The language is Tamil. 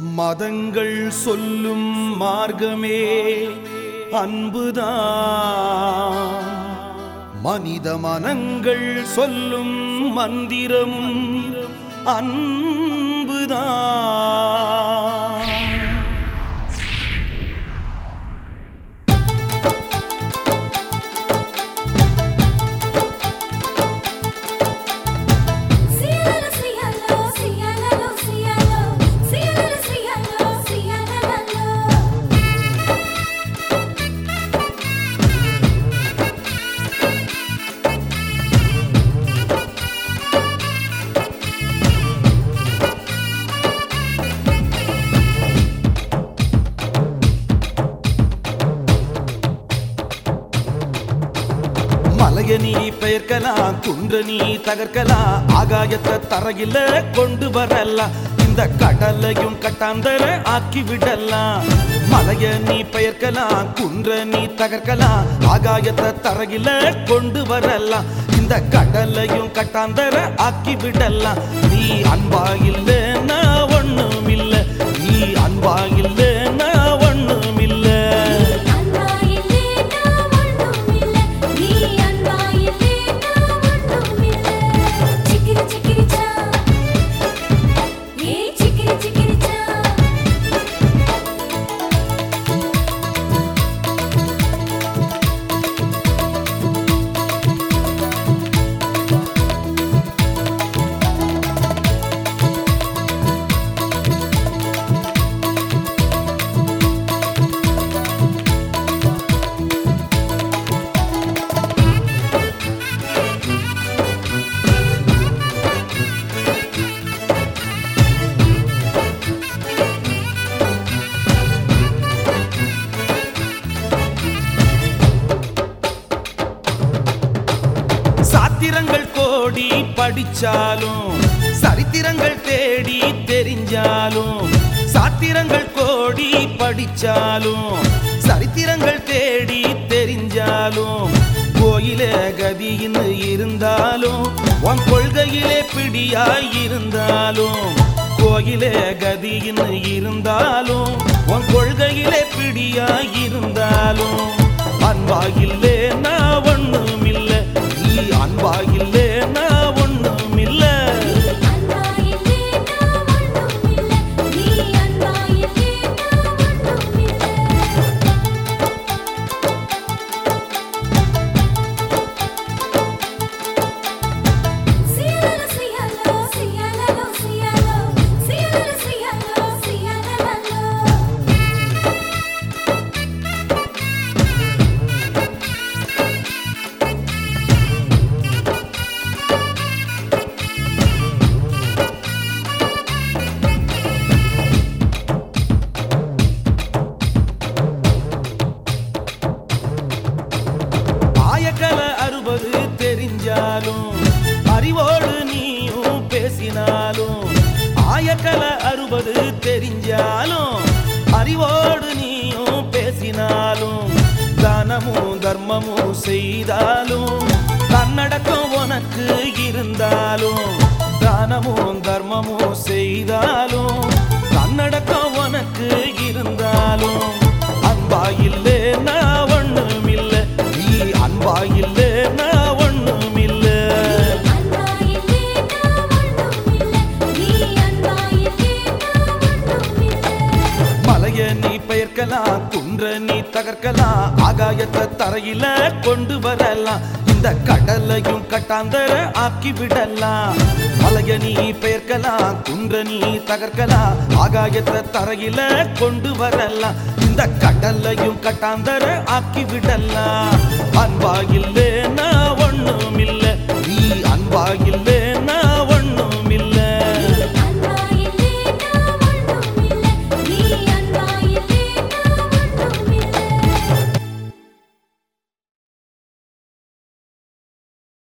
மதங்கள் சொல்லும் மார்க்கமே அன்புதான் மனித மனங்கள் சொல்லும் மந்திரம் அன்புதான் Cielo, cielo, cielo, cielo, cielo, cielo, cielo. மலைய நீ பெயர்க்கலாம் குன்ற நீ தகர்க்கலாம் ஆகாயத்தை தரையில கொண்டு வரலாம் இந்த கடலையும் கட்டாந்தர ஆக்கி விடலாம் மலைய நீ பெயர்க்கலாம் குன்ற நீ தகர்க்கலாம் ஆகாயத்தை தரையில கொண்டு வரலாம் இந்த கடலையும் கட்டாந்தர ஆக்கி விடலாம் நீ அன்பா இல்லைன்னா ஒண்ணும் இல்ல நீ அன்பா இல்லைன்னா ஒண்ணும் இல்ல அன்பா இல்லேனா ஒண்ணுமில்ல நீ அன்பா இல்லேனா ஒண்ணுமில்ல சிக்கிரி சிக்கிரிச்சா ஏ சிக்கிரி சிக்கிரிச்சா சாத்திரங்கள் கோடி படிச்சாலும் சரித்திரங்கள் தேடி தெரிஞ்சாலும் சாத்திரங்கள் கோடி படிச்சாலும் சரித்திரங்கள் தேடி தெரிஞ்சாலும் கோயிலே கதின்னு இருந்தாலும் உன் கொள்கையிலே பிடியாய் இருந்தாலும் கோயிலே கதின்னு இருந்தாலும் உன் கொள்கையிலே பிடியாய் இருந்தாலும் அன்பா இல்லே நான் ஒண்ணும் இல்ல நீ அன்பா இல்லே நான் ஒண்ணும் இல்ல அன்பா இல்லேனா ஒண்ணுமில்ல நீ அன்பா இல்லேனா ஒண்ணுமில்ல Cielo, cielo, cielo, cielo, cielo, cielo, cielo. ஆயக்கல அறுபது தெரிஞ்சாலும் அறிவோடு நீயும் பேசினாலும் ஆயக்கல அறுபது தெரிஞ்சாலும் அறிவோடு நீயும் பேசினாலும் தானமும் தர்மமும் செய்தாலும் தன்னடக்கம் உனக்கு இருந்தாலும் தானமும் தர்மமும் செய்தாலும் தன்னடக்கம் உனக்கு இருந்தாலும் அன்பா இல்லே நான் ஒண்ணும் இல்ல நீ அன்பா இல்லே நான் ஒண்ணும் இல்ல அன்பா இல்லேனா ஒண்ணுமில்ல நீ அன்பா இல்லேனா ஒண்ணுமில்ல மலைய நீ பெயர்க்கலாம் குன்ற நீ தகர்க்கலாம் ஆகாயத்தை தரையில கொண்டு வரலாம் இந்த கடலையும் கட்டாந்தர ஆக்கி விடலாம் மலைய நீ பெயர்க்கலாம் குன்ற நீ தகர்க்கலாம் ஆகாயத்தை தரையில கொண்டு வரலாம் இந்த கடலையும் கட்டாந்தர ஆக்கி விடலாம் அன்பா இல்லே நான் ஒண்ணும் இல்ல நீ அன்பா இல்லே